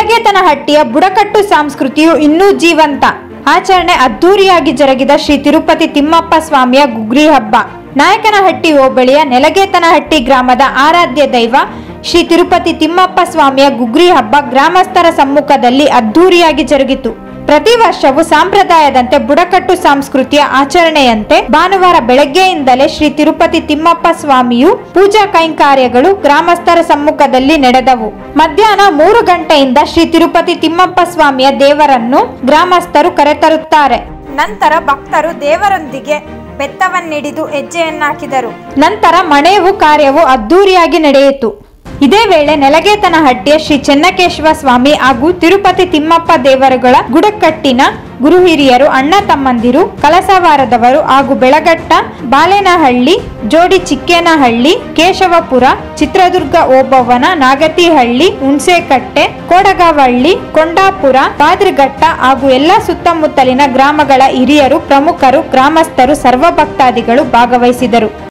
ನೆಲಗೇತನಹಟ್ಟಿಯ ಬುಡಕಟ್ಟು ಸಂಸ್ಕೃತಿಯು ಇನ್ನೂ ಜೀವಂತ ಆಚರಣೆ ಅದ್ದೂರಿಯಾಗಿ ಜರುಗಿದ ಶ್ರೀ ತಿರುಪತಿ ತಿಮ್ಮಪ್ಪ ಸ್ವಾಮಿಯ ಗುಗ್ರಿ ಹಬ್ಬ ನಾಯಕನಹಟ್ಟಿ ಹೋಬಳಿಯ ನೆಲಗೇತನಹಟ್ಟಿ ಗ್ರಾಮದ ಆರಾಧ್ಯ ದೈವ ಶ್ರೀ ತಿರುಪತಿ ತಿಮ್ಮಪ್ಪ ಸ್ವಾಮಿಯ ಗುಗ್ರಿ ಹಬ್ಬ ಗ್ರಾಮಸ್ಥರ ಸಮ್ಮುಖದಲ್ಲಿ ಅದ್ದೂರಿಯಾಗಿ ಜರುಗಿತು ಪ್ರತಿ ವರ್ಷವೂ ಸಂಪ್ರದಾಯದಂತೆ ಬುಡಕಟ್ಟು ಸಂಸ್ಕೃತಿಯ ಆಚರಣೆಯಂತೆ ಭಾನುವಾರ ಬೆಳಗ್ಗೆಯಿಂದಲೇ ಶ್ರೀ ತಿರುಪತಿ ತಿಮ್ಮಪ್ಪ ಸ್ವಾಮಿಯು ಪೂಜಾ ಕೈಂಕಾರ್ಯಗಳು ಗ್ರಾಮಸ್ಥರ ಸಮ್ಮುಖದಲ್ಲಿ ನಡೆದವು ಮಧ್ಯಾಹ್ನ ಮೂರು ಗಂಟೆಯಿಂದ ಶ್ರೀ ತಿರುಪತಿ ತಿಮ್ಮಪ್ಪ ಸ್ವಾಮಿಯ ದೇವರನ್ನು ಗ್ರಾಮಸ್ಥರು ಕರೆತರುತ್ತಾರೆ ನಂತರ ಭಕ್ತರು ದೇವರೊಂದಿಗೆ ಬೆತ್ತವನ್ನಿಡಿದು ಹೆಜ್ಜೆಯನ್ನಾಕಿದರು ನಂತರ ಮಣೆವು ಕಾರ್ಯವು ಅದ್ದೂರಿಯಾಗಿ ನಡೆಯಿತು ಇದೇ ವೇಳೆ ನೆಲಗೇತನಹಟ್ಟಿಯ ಶ್ರೀ ಚೆನ್ನಕೇಶವ ಸ್ವಾಮಿ ಹಾಗೂ ತಿರುಪತಿ ತಿಮ್ಮಪ್ಪ ದೇವರುಗಳ ಗುಡಕಟ್ಟಿನ ಗುರು ಹಿರಿಯರು ಅಣ್ಣ ತಮ್ಮಂದಿರು ಕಲಸವಾರದವರು ಹಾಗೂ ಬೆಳಗಟ್ಟ ಬಾಲೇನಹಳ್ಳಿ ಜೋಡಿ ಚಿಕ್ಕೇನಹಳ್ಳಿ ಕೇಶವಪುರ ಚಿತ್ರದುರ್ಗ ಓಬವ್ವನ ನಾಗತಿಹಳ್ಳಿ ಹುಣಸೆಕಟ್ಟೆ ಕೋಡಗವಳ್ಳಿ ಕೊಂಡಾಪುರ ಪಾದ್ರಿಘಟ್ಟ ಹಾಗೂ ಎಲ್ಲ ಸುತ್ತಮುತ್ತಲಿನ ಗ್ರಾಮಗಳ ಹಿರಿಯರು ಪ್ರಮುಖರು ಗ್ರಾಮಸ್ಥರು ಸರ್ವಭಕ್ತಾದಿಗಳು ಭಾಗವಹಿಸಿದರು